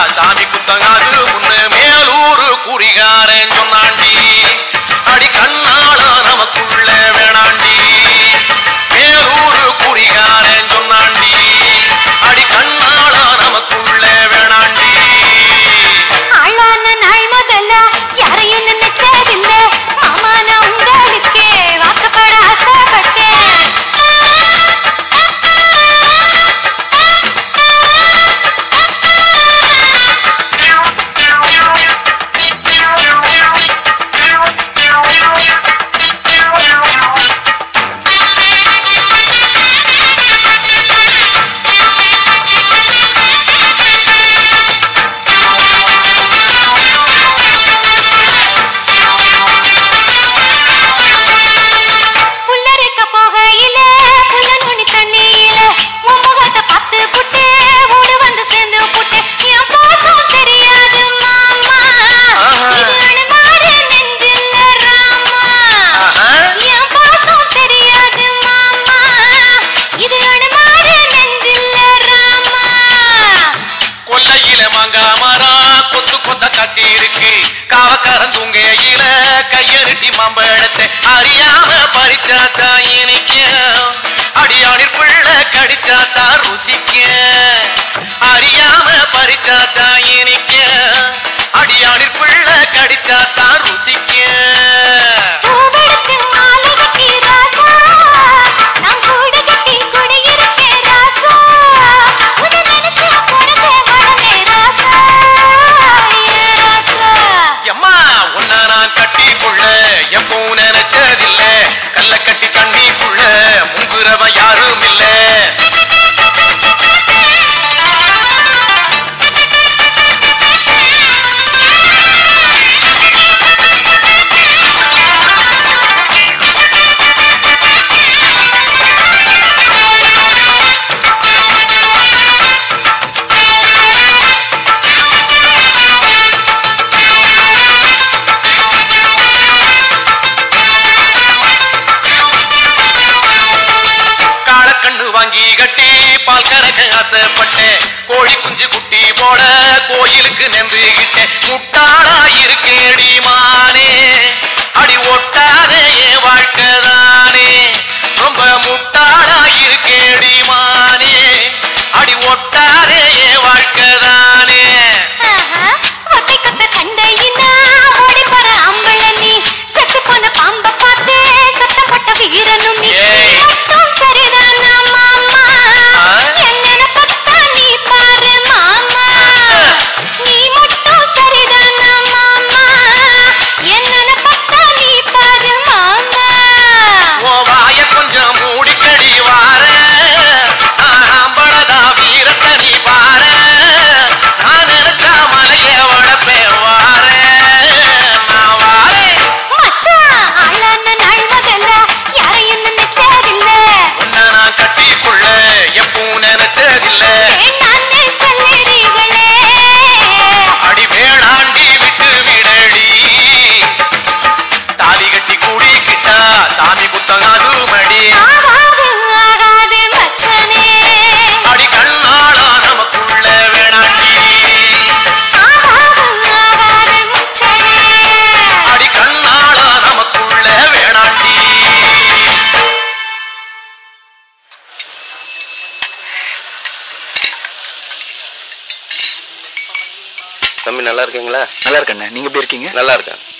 சாமி குத்தங்காது முன்னு மேலூரு குறிகாரன் சொன்னாண்டி அடி கண்ணால நமக்குள்ள வேணாண்டி மேலூரு குறிகாரன் சொன்னாண்டி அடி கண்ணால நமக்குள்ள வேணாண்டி ஆளான நாள் முதல்ல யாரையும் நினைச்சதில்ல மாமா நான் உங்களுக்கே வாக்கப்பட ஆசைப்பட்டேன் புல்லறுக்க போகையில புல்ல நுனி தண்ணியில உன் முகத்தை பார்த்து புட்டு ஓடு வந்து சேர்ந்து புட்டு என் பாசம் தெரியாது மாமா ஆஹா. இது அனுமாரு நெஞ்சில்ல ராமா ஆஹா. என் பாசம் தெரியாது மாமா இது அனுமாரு நெஞ்சில்ல ராமா கொல்லையில மாங்கா மரம் கொத்து கொத்த காட்சி இருக்கு காவக்காரன் தூங்கையில கையெழுட்டி மாம்பழத்தை அறியாம பறிச்சாத்தா இனிக்கும் அடியானிற் பிள்ளை கடிச்சாத்தா ருசிக்கும் அறியாம பறிச்சாத்தா இனிக்கும் அடியானிற் பிள்ளை கடிச்சாத்தா ருசிக்கும் பூவெடுத்து மாலை கட்டி ராசா நான் கூட கட்டி குடியிருக்கேன் ராசா உன்னை நினைச்சு பிறந்தே வளர்ந்தே ராசா ஏ ராசா எம்மா உன்ன நான் கட்டி கொள்ள எப்பவும் நினைச்சதில்ல கல்ல கட்டி கண்ணிக்குள்ள முங்குறவ யாரும் இல்ல காளக்கண்ணு வாங்கி கட்டி பால் கறக்க ஆசைப்பட்டேன் கோழி குஞ்சு குட்டி போட கோயிலுக்கு நெந்துகிட்டேன் முட்டாளா இருக்கேடி மானே அடி ஒட்டாதே என் வாழ்க்கைதானே ரொம்ப முட்டாளா இருக்கேடி மானே அடி ஒட்டாதே என் வாழ்க்கைதானே ஆஹா, ஒத்தை கொத்த சண்டையினா ஓடி போற ஆம்பள நீ செத்து போன பாம்ப பார்த்து சத்தம் போட்ட வீரனும் நீ ஏய். மட்டும் சரிதானா மாமா ஆ? என்ன பத்தா நீ பாரு மாமா நீ மட்டும் சரிதானா மாமா என்ன பத்தா நீ பாரு மாமா உன் வாய கொஞ்சம் மூடிக்கடி வார ஆம்பளதா வீரத்தை நீ பார நான் நினைச்சா மலைய வளப்பேன் வார நான் வாரேன் மச்சான் ஆளான நாள் முதல்ல யாரையும் நினைச்சதில்ல உன்னை நான் கட்டிக்கொள்ள எப்பவும் நினைச்சதில்ல வேண்டான்னு சொல்லுறீங்களே அடி வேணாண்டி விட்டு விடடி தாலி கட்டி கூடிக்கிட்டா சாமி குத்தங்காது மடி ஆகாது ஆகாது மச்சானே அடி கண்ணாளா நமக்குள்ள வேணாண்டி ஆகாது ஆகாது மச்சானே அடி கண்ணாளா நமக்குள்ள வேணாண்டி தம்பி நல்லா இருக்கீங்களா நல்லா இருக்கண்ணே நீங்க எப்படி இருக்கீங்க நல்லா இருக்கேன்